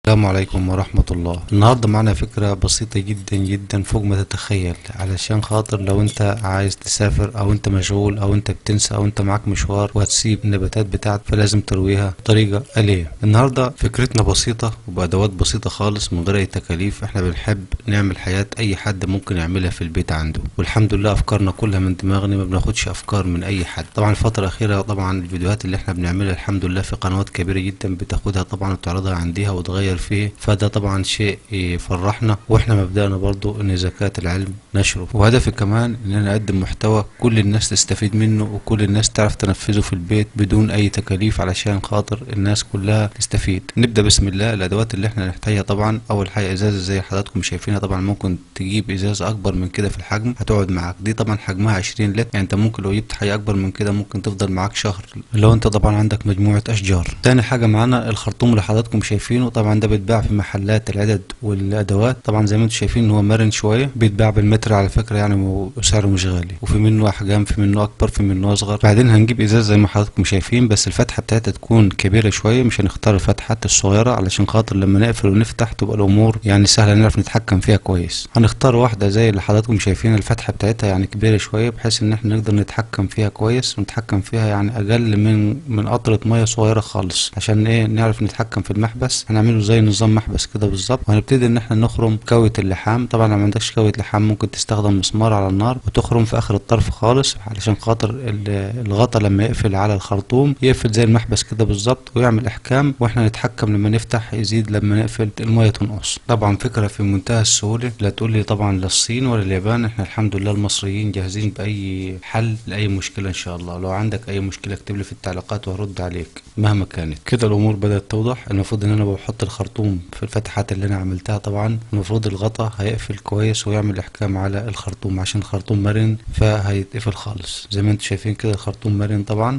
السلام عليكم ورحمة الله النهاردة معنا فكرة بسيطة جدا جدا فوق ما تتخيل علشان خاطر لو انت عايز تسافر او انت مشغول او انت بتنسى او انت معاك مشوار وهتسيب النباتات بتاعتك فلازم ترويها بطريقة آلية النهاردة فكرتنا بسيطة وبأدوات بسيطة خالص من غير اي تكاليف احنا بنحب نعمل حياة اي حد ممكن يعملها في البيت عنده والحمد لله افكارنا كلها من دماغنا ما بناخدش افكار من اي حد طبعا الفترة الاخيرة طبعا الفيديوهات اللي احنا بنعملها الحمد لله في قنوات كبيرة جدا بتاخدها طبعا وتعرضها عندها وتغير فيه فده طبعا شيء يفرحنا واحنا مبدأنا برضو ان زكاة العلم نشره وهدفي كمان ان انا اقدم محتوى كل الناس تستفيد منه وكل الناس تعرف تنفذه في البيت بدون اي تكاليف علشان خاطر الناس كلها تستفيد نبدأ بسم الله الادوات اللي احنا نحتاجها طبعا اول حاجة ازازة زي حضراتكم شايفينها طبعا ممكن تجيب ازازة اكبر من كده في الحجم هتقعد معاك دي طبعا حجمها 20 لتر يعني انت ممكن لو جبت حاجة اكبر من كده ممكن تفضل معاك شهر لو انت طبعا عندك مجموعة اشجار تاني حاجة معانا الخرطوم اللي حضراتكم شايفينه طبعا ده بيتباع في محلات العدد والادوات طبعا زي ما انتم شايفين ان هو مرن شويه بيتباع بالمتر على فكره يعني وسعره مش غالي وفي منه احجام في منه اكبر في منه اصغر بعدين هنجيب ازاز زي ما حضراتكم شايفين بس الفتحه بتاعتها تكون كبيره شويه مش هنختار الفتحات الصغيره علشان خاطر لما نقفل ونفتح تبقى الامور يعني سهله نعرف نتحكم فيها كويس هنختار واحده زي اللي حضراتكم شايفين الفتحه بتاعتها يعني كبيره شويه بحيث ان احنا نقدر نتحكم فيها كويس ونتحكم فيها يعني اقل من من قطره ميه صغيره خالص عشان ايه نعرف نتحكم في المحبس هنعمله زي نظام محبس كده بالظبط وهنبتدي ان احنا نخرم كوية اللحام طبعا لو ما عندكش كوية لحام ممكن تستخدم مسمار على النار وتخرم في اخر الطرف خالص علشان خاطر الغطا لما يقفل على الخرطوم يقفل زي المحبس كده بالظبط ويعمل احكام واحنا نتحكم لما نفتح يزيد لما نقفل المية تنقص طبعا فكرة في منتهى السهولة لا تقول لي طبعا لا الصين ولا اليابان احنا الحمد لله المصريين جاهزين باي حل لاي مشكلة ان شاء الله لو عندك اي مشكلة اكتب لي في التعليقات وهرد عليك مهما كانت كده الامور بدأت توضح المفروض ان انا بحط الخرطوم في الفتحات اللي انا عملتها طبعا المفروض الغطا هيقفل كويس ويعمل احكام على الخرطوم عشان الخرطوم مرن فهيتقفل خالص زي ما انتم شايفين كده الخرطوم مرن طبعا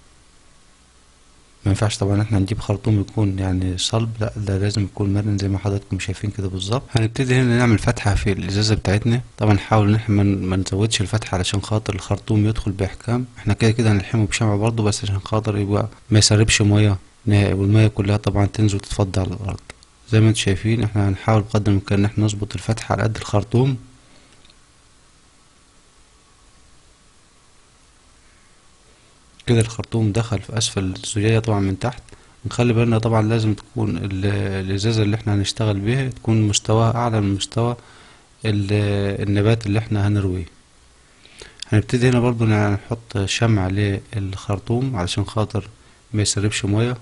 ما ينفعش طبعا احنا نجيب خرطوم يكون يعني صلب لا ده لازم يكون مرن زي ما حضراتكم شايفين كده بالظبط هنبتدي هنا نعمل فتحه في الازازه بتاعتنا طبعا نحاول ان احنا ما نزودش الفتحه علشان خاطر الخرطوم يدخل باحكام احنا كده كده هنلحمه بشمع برضه بس عشان خاطر يبقى ما يسربش ميه نهائي والميه كلها طبعا تنزل وتتفضى على الارض زي ما انتم شايفين احنا هنحاول بقدر الامكان ان احنا نظبط الفتحة على قد الخرطوم كده الخرطوم دخل في اسفل الزجاجة طبعا من تحت نخلي بالنا طبعا لازم تكون الازازة اللي احنا هنشتغل بيها تكون مستواها اعلى من مستوى النبات اللي احنا هنرويه هنبتدي هنا برضو نحط شمع للخرطوم علشان خاطر ما يسربش ميه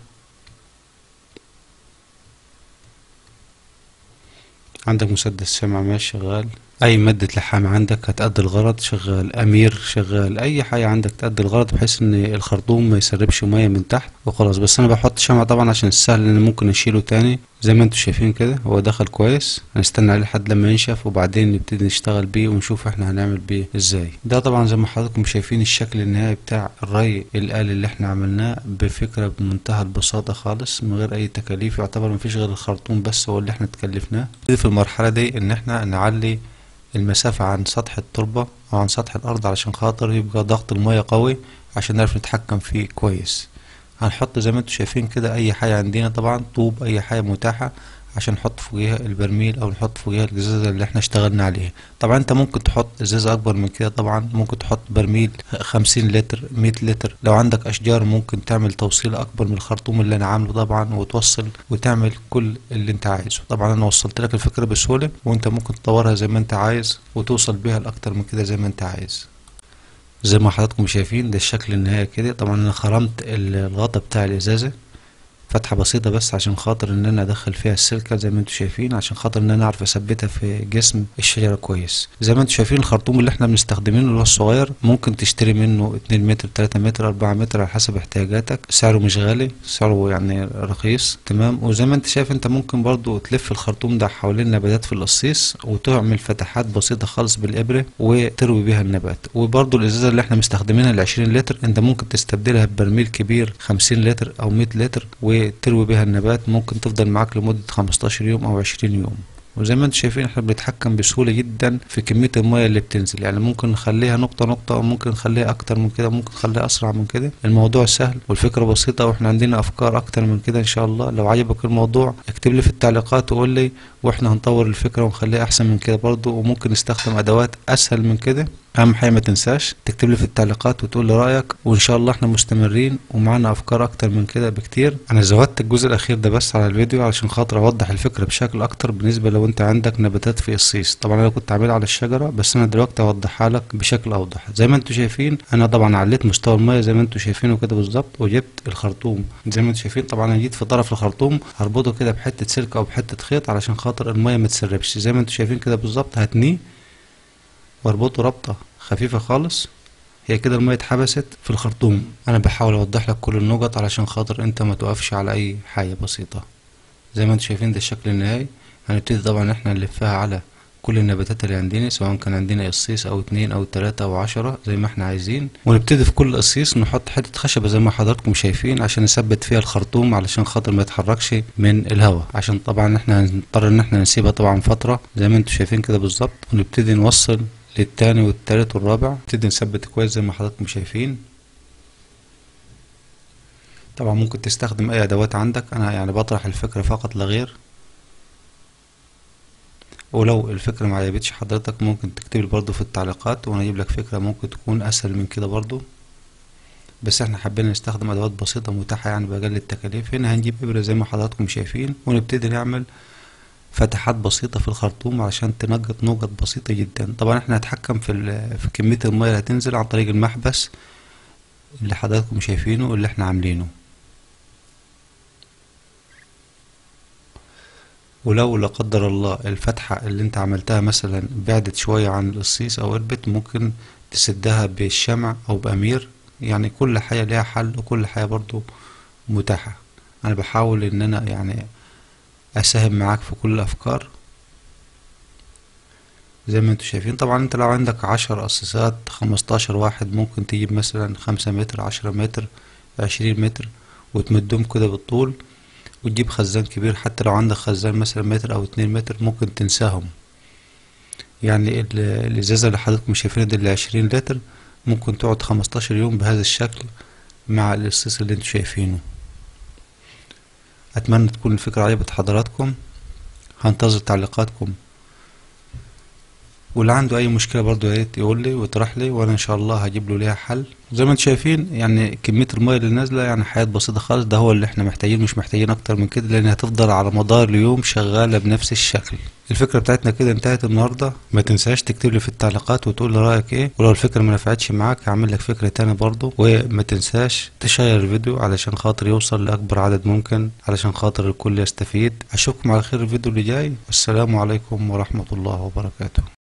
عندك مسدس شمع ماشي شغال اي مادة لحام عندك هتأدي الغرض شغال امير شغال اي حاجة عندك تأدي الغرض بحيث ان الخرطوم ما يسربش مية من تحت وخلاص بس انا بحط شمع طبعا عشان السهل ان ممكن اشيله تاني زي ما انتم شايفين كده هو دخل كويس هنستنى عليه لحد لما ينشف وبعدين نبتدي نشتغل بيه ونشوف احنا هنعمل بيه ازاي ده طبعا زي ما حضراتكم شايفين الشكل النهائي بتاع الري الآلي اللي احنا عملناه بفكرة بمنتهى البساطة خالص من غير اي تكاليف يعتبر مفيش غير الخرطوم بس هو اللي احنا تكلفناه في المرحلة دي ان احنا نعلي المسافة عن سطح التربة أو عن سطح الأرض علشان خاطر يبقى ضغط المية قوي عشان نعرف نتحكم فيه كويس هنحط زي ما انتم شايفين كده أي حاجة عندنا طبعا طوب أي حاجة متاحة عشان نحط فوقيها البرميل او نحط فوقيها الازازه اللي احنا اشتغلنا عليها طبعا انت ممكن تحط ازازه اكبر من كده طبعا ممكن تحط برميل خمسين لتر مية لتر لو عندك اشجار ممكن تعمل توصيل اكبر من الخرطوم اللي انا عامله طبعا وتوصل وتعمل كل اللي انت عايزه طبعا انا وصلت لك الفكره بسهوله وانت ممكن تطورها زي ما انت عايز وتوصل بيها لاكتر من كده زي ما انت عايز زي ما حضراتكم شايفين ده الشكل النهائي كده طبعا انا خرمت الغطا بتاع الازازه فتحة بسيطة بس عشان خاطر ان انا ادخل فيها السلكة زي ما انتم شايفين عشان خاطر ان انا اعرف اثبتها في جسم الشجرة كويس زي ما انتم شايفين الخرطوم اللي احنا بنستخدمينه اللي هو الصغير ممكن تشتري منه 2 متر 3 متر 4 متر على حسب احتياجاتك سعره مش غالي سعره يعني رخيص تمام وزي ما انت شايف انت ممكن برضو تلف الخرطوم ده حوالين نباتات في القصيص وتعمل فتحات بسيطة خالص بالابرة وتروي بيها النبات وبرضو الازازة اللي احنا مستخدمينها ال 20 لتر انت ممكن تستبدلها ببرميل كبير 50 لتر او 100 لتر وتروي بها النبات ممكن تفضل معاك لمدة 15 يوم او 20 يوم وزي ما انتم شايفين احنا بنتحكم بسهولة جدا في كمية المية اللي بتنزل يعني ممكن نخليها نقطة نقطة او ممكن نخليها اكتر من كده ممكن نخليها اسرع من كده الموضوع سهل والفكرة بسيطة واحنا عندنا افكار اكتر من كده ان شاء الله لو عجبك الموضوع اكتب لي في التعليقات وقول لي واحنا هنطور الفكرة ونخليها احسن من كده برضو وممكن نستخدم ادوات اسهل من كده اهم حاجه ما تنساش تكتب لي في التعليقات وتقول لي رايك وان شاء الله احنا مستمرين ومعانا افكار اكتر من كده بكتير انا زودت الجزء الاخير ده بس على الفيديو علشان خاطر اوضح الفكره بشكل اكتر بالنسبه لو انت عندك نباتات في قصيص طبعا انا كنت عاملها على الشجره بس انا دلوقتي اوضحها لك بشكل اوضح زي ما انتم شايفين انا طبعا عليت مستوى الميه زي ما انتم شايفينه كده بالظبط وجبت الخرطوم زي ما انتم شايفين طبعا انا جيت في طرف الخرطوم هربطه كده بحته سلك او بحته خيط علشان خاطر الميه ما تسربش زي ما انتم شايفين كده بالظبط هتنيه واربطه ربطه خفيفة خالص هي كده المية اتحبست في الخرطوم انا بحاول اوضح لك كل النقط علشان خاطر انت ما توقفش على اي حاجة بسيطة زي ما انتم شايفين ده الشكل النهائي هنبتدي طبعا احنا نلفها على كل النباتات اللي عندنا سواء كان عندنا قصيص او اتنين او تلاتة او عشرة زي ما احنا عايزين ونبتدي في كل قصيص نحط حتة خشبة زي ما حضراتكم شايفين عشان نثبت فيها الخرطوم علشان خاطر ما يتحركش من الهواء عشان طبعا احنا هنضطر ان احنا نسيبها طبعا فترة زي ما انتم شايفين كده بالظبط ونبتدي نوصل للتاني والتالت والرابع نبتدي نثبت كويس زي ما حضراتكم شايفين طبعا ممكن تستخدم اي ادوات عندك انا يعني بطرح الفكرة فقط لا غير ولو الفكرة ما عجبتش حضرتك ممكن تكتب لي برضو في التعليقات وانا اجيب لك فكرة ممكن تكون اسهل من كده برضو بس احنا حابين نستخدم ادوات بسيطة متاحة يعني باقل التكاليف هنا هنجيب ابرة زي ما حضراتكم شايفين ونبتدي نعمل فتحات بسيطة في الخرطوم عشان تنقط نقط بسيطة جدا طبعا احنا هنتحكم في, في كمية المية اللي هتنزل عن طريق المحبس اللي حضراتكم شايفينه اللي احنا عاملينه ولو لا قدر الله الفتحة اللي انت عملتها مثلا بعدت شوية عن القصيص او قربت ممكن تسدها بالشمع او بأمير يعني كل حاجة ليها حل وكل حاجة برضو متاحة انا بحاول ان انا يعني اساهم معاك في كل الافكار زي ما انتوا شايفين طبعا انت لو عندك عشر قصيصات خمستاشر واحد ممكن تجيب مثلا خمسة متر عشرة متر عشرين متر وتمدهم كده بالطول وتجيب خزان كبير حتى لو عندك خزان مثلا متر او اتنين متر ممكن تنساهم يعني الازازة اللي حضراتكم شايفينها دي اللي عشرين لتر ممكن تقعد خمستاشر يوم بهذا الشكل مع القصيص اللي انتوا شايفينه اتمنى تكون الفكرة عجبت حضراتكم هنتظر تعليقاتكم واللي عنده اي مشكله برضو يا ريت يقول لي ويطرح لي وانا ان شاء الله هجيب له ليها حل زي ما انتم شايفين يعني كميه الميه اللي نازله يعني حياه بسيطه خالص ده هو اللي احنا محتاجين مش محتاجين اكتر من كده لان هتفضل على مدار اليوم شغاله بنفس الشكل الفكره بتاعتنا كده انتهت النهارده ما تنساش تكتب لي في التعليقات وتقول لي رايك ايه ولو الفكره ما نفعتش معاك هعمل لك فكره تانية برضو وما تنساش تشير الفيديو علشان خاطر يوصل لاكبر عدد ممكن علشان خاطر الكل يستفيد اشوفكم على خير الفيديو اللي جاي والسلام عليكم ورحمه الله وبركاته